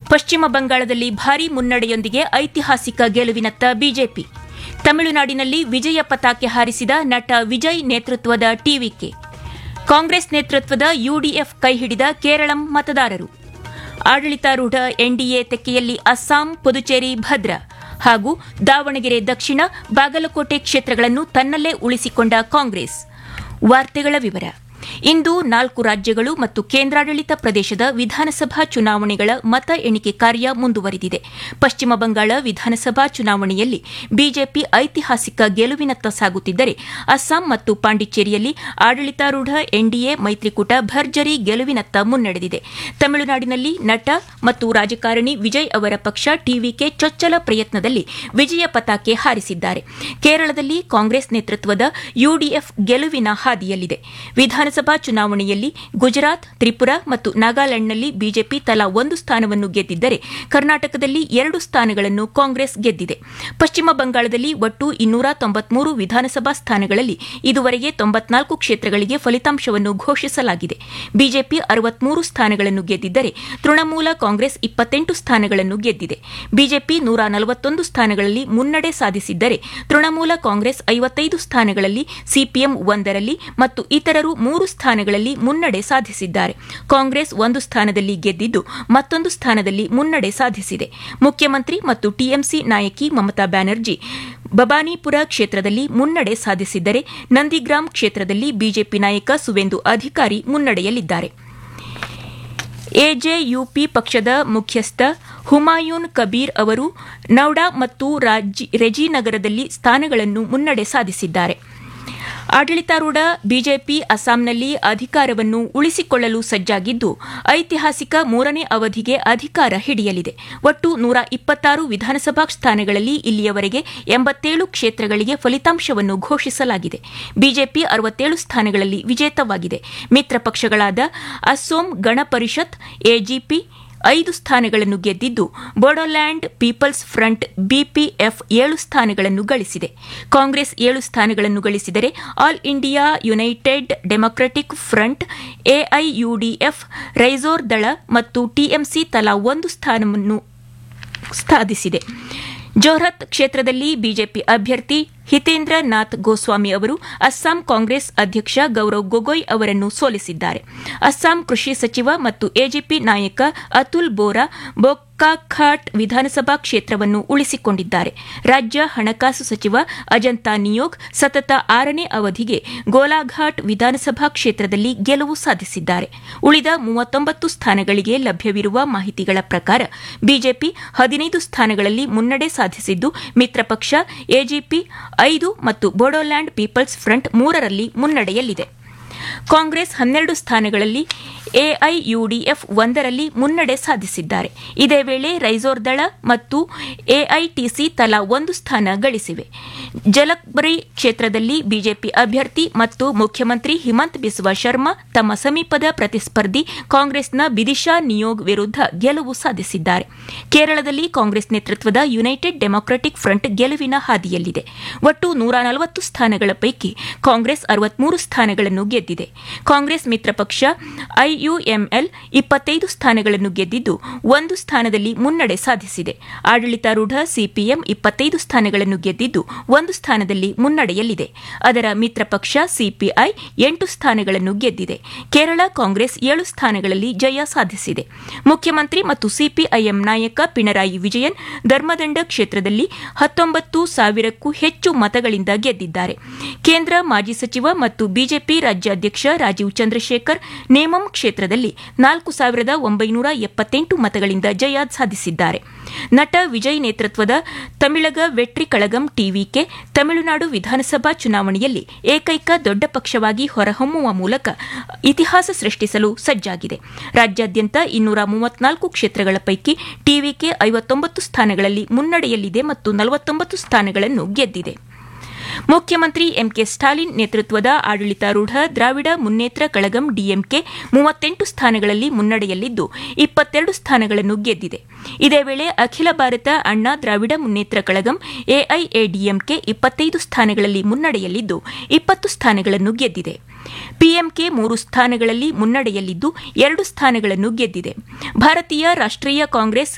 ಪಶ್ಚಿಮ ಬಂಗಾಳದಲ್ಲಿ ಭಾರೀ ಮುನ್ನಡೆಯೊಂದಿಗೆ ಐತಿಹಾಸಿಕ ಗೆಲುವಿನತ್ತ ಬಿಜೆಪಿ ತಮಿಳುನಾಡಿನಲ್ಲಿ ವಿಜಯ ಪತಾಕೆ ಹಾರಿಸಿದ ನಟ ವಿಜಯ್ ನೇತೃತ್ವದ ಟಿವಿಕೆ ಕಾಂಗ್ರೆಸ್ ನೇತೃತ್ವದ ಯುಡಿಎಫ್ ಕೈಹಿಡಿದ ಕೇರಳಂ ಮತದಾರರು ಆಡಳಿತಾರೂಢ ಎನ್ಡಿಎ ತೆಕ್ಕೆಯಲ್ಲಿ ಅಸ್ಸಾಂ ಪುದುಚೇರಿ ಭದ್ರ ಹಾಗೂ ದಾವಣಗೆರೆ ದಕ್ಷಿಣ ಬಾಗಲಕೋಟೆ ಕ್ಷೇತ್ರಗಳನ್ನು ತನ್ನಲ್ಲೇ ಉಳಿಸಿಕೊಂಡ ಕಾಂಗ್ರೆಸ್ ವಾರ್ತೆಗಳ ವಿವರ ಇಂದು ನಾಲ್ಕು ರಾಜ್ಯಗಳು ಮತ್ತು ಕೇಂದ್ರಾಡಳಿತ ಪ್ರದೇಶದ ವಿಧಾನಸಭಾ ಚುನಾವಣೆಗಳ ಮತ ಎಣಿಕೆ ಕಾರ್ಯ ಮುಂದುವರಿದಿದೆ ಪಶ್ಚಿಮ ಬಂಗಾಳ ವಿಧಾನಸಭಾ ಚುನಾವಣೆಯಲ್ಲಿ ಬಿಜೆಪಿ ಐತಿಹಾಸಿಕ ಗೆಲುವಿನತ್ತ ಸಾಗುತ್ತಿದ್ದರೆ ಅಸ್ಸಾಂ ಮತ್ತು ಪಾಂಡಿಚೇರಿಯಲ್ಲಿ ಆಡಳಿತಾರೂಢ ಎನ್ಡಿಎ ಮೈತ್ರಿಕೂಟ ಭರ್ಜರಿ ಗೆಲುವಿನತ್ತ ಮುನ್ನಡೆದಿದೆ ತಮಿಳುನಾಡಿನಲ್ಲಿ ನಟ ಮತ್ತು ರಾಜಕಾರಣಿ ವಿಜಯ್ ಅವರ ಪಕ್ಷ ಟಿವಿಕೆ ಚೊಚ್ಚಲ ಪ್ರಯತ್ನದಲ್ಲಿ ವಿಜಯ ಪತಾಕೆ ಹಾರಿಸಿದ್ದಾರೆ ಕೇರಳದಲ್ಲಿ ಕಾಂಗ್ರೆಸ್ ನೇತೃತ್ವದ ಯುಡಿಎಫ್ ಗೆಲುವಿನ ಹಾದಿಯಲ್ಲಿದೆ ವಿಧಾನಸಭಾ ಚುನಾವಣೆಯಲ್ಲಿ ಗುಜರಾತ್ ತ್ರಿಪುರಾ ಮತ್ತು ನಾಗಾಲ್ಯಾಂಡ್ನಲ್ಲಿ ಬಿಜೆಪಿ ತಲಾ ಒಂದು ಸ್ಥಾನವನ್ನು ಗೆದ್ದಿದ್ದರೆ ಕರ್ನಾಟಕದಲ್ಲಿ ಎರಡು ಸ್ಥಾನಗಳನ್ನು ಕಾಂಗ್ರೆಸ್ ಗೆದ್ದಿದೆ ಪಶ್ಚಿಮ ಬಂಗಾಳದಲ್ಲಿ ಒಟ್ಟು ಇನ್ನೂರ ತೊಂಬತ್ಮೂರು ವಿಧಾನಸಭಾ ಸ್ಥಾನಗಳಲ್ಲಿ ಇದುವರೆಗೆ ತೊಂಬತ್ನಾಲ್ಕು ಕ್ಷೇತ್ರಗಳಿಗೆ ಫಲಿತಾಂಶವನ್ನು ಘೋಷಿಸಲಾಗಿದೆ ಬಿಜೆಪಿ ಅರವತ್ಮೂರು ಸ್ಥಾನಗಳನ್ನು ಗೆದ್ದಿದ್ದರೆ ತೃಣಮೂಲ ಕಾಂಗ್ರೆಸ್ ಇಪ್ಪತ್ತೆಂಟು ಸ್ಥಾನಗಳನ್ನು ಗೆದ್ದಿದೆ ಬಿಜೆಪಿ ನೂರ ನಲವತ್ತೊಂದು ಸ್ಥಾನಗಳಲ್ಲಿ ಮುನ್ನಡೆ ಸಾಧಿಸಿದ್ದರೆ ತೃಣಮೂಲ ಕಾಂಗ್ರೆಸ್ ಐವತ್ತೈದು ಸ್ಥಾನಗಳಲ್ಲಿ ಸಿಪಿಎಂ ಒಂದರಲ್ಲಿ ಮತ್ತು ಇತರರು ಮೂರು ಸ್ಥಾನಗಳಲ್ಲಿ ಮುನ್ನಡೆ ಸಾಧಿಸಿದ್ದಾರೆ ಕಾಂಗ್ರೆಸ್ ಒಂದು ಸ್ಥಾನದಲ್ಲಿ ಗೆದ್ದಿದ್ದು ಮತ್ತೊಂದು ಸ್ಥಾನದಲ್ಲಿ ಮುನ್ನಡೆ ಸಾಧಿಸಿದೆ ಮುಖ್ಯಮಂತ್ರಿ ಮತ್ತು ಟಿಎಂಸಿ ನಾಯಕಿ ಮಮತಾ ಬ್ಯಾನರ್ಜಿ ಬಬಾನಿಪುರ ಕ್ಷೇತ್ರದಲ್ಲಿ ಮುನ್ನಡೆ ಸಾಧಿಸಿದ್ದರೆ ನಂದಿಗ್ರಾಮ್ ಕ್ಷೇತ್ರದಲ್ಲಿ ಬಿಜೆಪಿ ನಾಯಕ ಸುವೇಂದು ಅಧಿಕಾರಿ ಮುನ್ನಡೆಯಲ್ಲಿದ್ದಾರೆ ಎಜೆಯುಪಿ ಪಕ್ಷದ ಮುಖ್ಯಸ್ಥ ಹುಮಾಯೂನ್ ಕಬೀರ್ ಅವರು ನೌಡಾ ಮತ್ತು ರೆಜಿನಗರದಲ್ಲಿ ಸ್ಥಾನಗಳನ್ನು ಮುನ್ನಡೆ ಸಾಧಿಸಿದ್ದಾರೆ ಆಡಳಿತಾರೂಢ ಬಿಜೆಪಿ ಅಸ್ಸಾಂನಲ್ಲಿ ಅಧಿಕಾರವನ್ನು ಉಳಿಸಿಕೊಳ್ಳಲು ಸಜ್ಜಾಗಿದ್ದು ಐತಿಹಾಸಿಕ ಮೂರನೇ ಅವಧಿಗೆ ಅಧಿಕಾರ ಹಿಡಿಯಲಿದೆ ಒಟ್ಟು ನೂರ ಇಪ್ಪತ್ತಾರು ವಿಧಾನಸಭಾ ಸ್ಥಾನಗಳಲ್ಲಿ ಇಲ್ಲಿಯವರೆಗೆ ಎಂಬತ್ತೇಳು ಕ್ಷೇತ್ರಗಳಿಗೆ ಫಲಿತಾಂಶವನ್ನು ಘೋಷಿಸಲಾಗಿದೆ ಬಿಜೆಪಿ ಅರವತ್ತೇಳು ಸ್ಥಾನಗಳಲ್ಲಿ ವಿಜೇತವಾಗಿದೆ ಮಿತ್ರ ಪಕ್ಷಗಳಾದ ಅಸ್ಸೋಂ ಗಣ ಪರಿಷತ್ ಎಜಿಪಿ ಐದು ಸ್ಥಾನಗಳನ್ನು ಗೆದ್ದಿದ್ದು ಬೋಡೋಲ್ಯಾಂಡ್ ಪೀಪಲ್ಸ್ ಫ್ರಂಟ್ ಬಿಪಿಎಫ್ ಏಳು ಸ್ಥಾನಗಳನ್ನು ಗಳಿಸಿದೆ ಕಾಂಗ್ರೆಸ್ ಏಳು ಸ್ಥಾನಗಳನ್ನು ಗಳಿಸಿದರೆ all India united democratic front AIUDF Raijor Dal ಮತ್ತು ಟಿಎಂಸಿ ತಲಾ ಒಂದು ಸ್ಥಾನವನ್ನು ಸಾಧಿಸಿದೆ ಜೋರ್ಹತ್ ಕ್ಷೇತ್ರದಲ್ಲಿ ಬಿಜೆಪಿ ಅಭ್ಯರ್ಥಿ ಹಿತೇಂದ್ರ ನಾಥ್ ಗೋಸ್ವಾಮಿ ಅವರು ಅಸ್ಸಾಂ ಕಾಂಗ್ರೆಸ್ ಅಧ್ಯಕ್ಷ ಗೌರವ್ ಗೊಗೊಯ್ ಅವರನ್ನು ಸೋಲಿಸಿದ್ದಾರೆ ಅಸ್ಸಾಂ ಕೃಷಿ ಸಚಿವ ಮತ್ತು ಎಜಿಪಿ ನಾಯಕ ಅತುಲ್ ಬೋರಾ ಬೋಕಾಖಾಟ್ ವಿಧಾನಸಭಾ ಕ್ಷೇತ್ರವನ್ನು ಉಳಿಸಿಕೊಂಡಿದ್ದಾರೆ ರಾಜ್ಯ ಹಣಕಾಸು ಸಚಿವ ಅಜಂತಾ ನಿಯೋಗ್ ಸತತ ಆರನೇ ಅವಧಿಗೆ ಗೋಲಾಘಾಟ್ ವಿಧಾನಸಭಾ ಕ್ಷೇತ್ರದಲ್ಲಿ ಗೆಲುವು ಸಾಧಿಸಿದ್ದಾರೆ ಉಳಿದ ಮೂವತ್ತೊಂಬತ್ತು ಸ್ಥಾನಗಳಿಗೆ ಲಭ್ಯವಿರುವ ಮಾಹಿತಿಗಳ ಪ್ರಕಾರ ಬಿಜೆಪಿ ಹದಿನೈದು ಸ್ಥಾನಗಳಲ್ಲಿ ಮುನ್ನಡೆ ಸಾಧಿಸಿದ್ದು ಮಿತ್ರ ಪಕ್ಷ ಎಜಿಪಿ ಐದು ಮತ್ತು ಬೋಡೋಲ್ಯಾಂಡ್ ಪೀಪಲ್ಸ್ ಫ್ರಂಟ್ ಮೂರರಲ್ಲಿ ಮುನ್ನಡೆಯಲ್ಲಿದೆ ಕಾಂಗ್ರೆಸ್ ಹನ್ನೆರಡು ಸ್ಥಾನಗಳಲ್ಲಿ ಎಐಯುಡಿಎಫ್ ಒಂದರಲ್ಲಿ ಮುನ್ನಡೆ ಸಾಧಿಸಿದ್ದಾರೆ ಇದೇ ವೇಳೆ ರೈಸೋರ್ ದಳ ಮತ್ತು ಎಐಟಿಸಿ ತಲಾ ಒಂದು ಸ್ಥಾನ ಗಳಿಸಿವೆ ಜಲಕ್ಬರಿ ಕ್ಷೇತ್ರದಲ್ಲಿ ಬಿಜೆಪಿ ಅಭ್ಯರ್ಥಿ ಮತ್ತು ಮುಖ್ಯಮಂತ್ರಿ ಹಿಮಂತ್ ಬಿಸ್ವಾ ಶರ್ಮಾ ತಮ್ಮ ಸಮೀಪದ ಪ್ರತಿಸ್ಪರ್ಧಿ ಕಾಂಗ್ರೆಸ್ನ ಬಿದಿಶಾ ನಿಯೋಗ್ ವಿರುದ್ಧ ಗೆಲುವು ಸಾಧಿಸಿದ್ದಾರೆ ಕೇರಳದಲ್ಲಿ ಕಾಂಗ್ರೆಸ್ ನೇತೃತ್ವದ ಯುನೈಟೆಡ್ ಡೆಮೊಕ್ರೆಟಿಕ್ ಫ್ರಂಟ್ ಗೆಲುವಿನ ಹಾದಿಯಲ್ಲಿದೆ ಒಟ್ಟು ನೂರ ನಲವತ್ತು ಸ್ಥಾನಗಳ ಪೈಕಿ ಕಾಂಗ್ರೆಸ್ ಅರವತ್ಮೂರು ಸ್ಥಾನಗಳನ್ನು ಗೆದ್ದಿದೆ ಕಾಂಗ್ರೆಸ್ ಮಿತ್ರ ಪಕ್ಷ ಐಯುಎಂಎಲ್ ಇಪ್ಪತ್ತೈದು ಸ್ಥಾನಗಳನ್ನು ಗೆದ್ದಿದ್ದು ಒಂದು ಸ್ಥಾನದಲ್ಲಿ ಮುನ್ನಡೆ ಸಾಧಿಸಿದೆ ಆಡಳಿತಾರೂಢ ಸಿಪಿಎಂ ಇಪ್ಪತ್ತೈದು ಸ್ಥಾನಗಳನ್ನು ಗೆದ್ದಿದ್ದು ಒಂದು ಸ್ಥಾನದಲ್ಲಿ ಮುನ್ನಡೆಯಲ್ಲಿದೆ ಅದರ ಮಿತ್ರ ಪಕ್ಷ ಸಿಪಿಐ ಎಂಟು ಸ್ಥಾನಗಳನ್ನು ಗೆದ್ದಿದೆ ಕೇರಳ ಕಾಂಗ್ರೆಸ್ ಏಳು ಸ್ಥಾನಗಳಲ್ಲಿ ಜಯ ಸಾಧಿಸಿದೆ ಮುಖ್ಯಮಂತ್ರಿ ಮತ್ತು ಸಿಪಿಐಎಂ ನಾಯಕ ಪಿಣರಾಯಿ ವಿಜಯನ್ ಧರ್ಮದಂಡ ಕ್ಷೇತ್ರದಲ್ಲಿ ಹತ್ತೊಂಬತ್ತು ಸಾವಿರಕ್ಕೂ ಹೆಚ್ಚು ಮತಗಳಿಂದ ಗೆದ್ದಿದ್ದಾರೆ ಕೇಂದ್ರ ಮಾಜಿ ಸಚಿವ ಮತ್ತು ಬಿಜೆಪಿ ರಾಜ್ಯಾಧ್ಯಕ್ಷ ರಾಜೀವ್ ಚಂದ್ರಶೇಖರ್ ನೇಮಂ ಕ್ಷೇತ್ರದಲ್ಲಿ ನಾಲ್ಕು ಸಾವಿರದ ಒಂಬೈನೂರ ಎಪ್ಪತ್ತೆಂಟು ಮತಗಳಿಂದ ಜಯ ಸಾಧಿಸಿದ್ದಾರೆ ನಟ ವಿಜಯ್ ನೇತೃತ್ವದ ತಮಿಳಗ ವೆಟ್ರಿ ಕಳಗಂ ಟಿವಿಕೆ ತಮಿಳುನಾಡು ವಿಧಾನಸಭಾ ಚುನಾವಣೆಯಲ್ಲಿ ಏಕೈಕ ದೊಡ್ಡ ಪಕ್ಷವಾಗಿ ಹೊರಹೊಮ್ಮುವ ಮೂಲಕ ಇತಿಹಾಸ ಸೃಷ್ಟಿಸಲು ಸಜ್ಜಾಗಿದೆ ರಾಜ್ಯಾದ್ಯಂತ ಇನ್ನೂರ ಮೂವತ್ನಾಲ್ಕು ಕ್ಷೇತ್ರಗಳ ಪೈಕಿ ಟಿವಿಕೆ ಐವತ್ತೊಂಬತ್ತು ಸ್ಥಾನಗಳಲ್ಲಿ ಮುನ್ನಡೆಯಲ್ಲಿದೆ ಮತ್ತು ನಲವತ್ತೊಂಬತ್ತು ಸ್ಥಾನಗಳನ್ನು ಗೆದ್ದಿದೆ ಮುಖ್ಯಮಂತ್ರಿ ಎಂಕೆ ಸ್ಟಾಲಿನ್ ನೇತೃತ್ವದ ಆಡಳಿತಾರೂಢ ದ್ರಾವಿಡ ಮುನ್ನೇತ್ರ ಕಳಗಂ ಡಿಎಂಕೆ ಮೂವತ್ತೆಂಟು ಸ್ಥಾನಗಳಲ್ಲಿ ಮುನ್ನಡೆಯಲ್ಲಿದ್ದು ಇಪ್ಪತ್ತೆರಡು ಸ್ಥಾನಗಳನ್ನು ಗೆದ್ದಿದೆ ಇದೇ ವೇಳೆ ಅಖಿಲ ಭಾರತ ಅಣ್ಣಾ ದ್ರಾವಿಡ ಮುನ್ನೇತ್ರ ಕಳಗಂ ಎಐಎಡಿಎಂಕೆ ಇಪ್ಪತ್ತೈದು ಸ್ಥಾನಗಳಲ್ಲಿ ಮುನ್ನಡೆಯಲ್ಲಿದ್ದು ಇಪ್ಪತ್ತು ಸ್ಥಾನಗಳನ್ನು ಗೆದ್ದಿದೆ ಪಿಎಂಕೆ ಮೂರು ಸ್ಥಾನಗಳಲ್ಲಿ ಮುನ್ನಡೆಯಲ್ಲಿದ್ದು ಎರಡು ಸ್ಥಾನಗಳನ್ನು ಗೆದ್ದಿದೆ ಭಾರತೀಯ ರಾಷ್ಟ್ರೀಯ ಕಾಂಗ್ರೆಸ್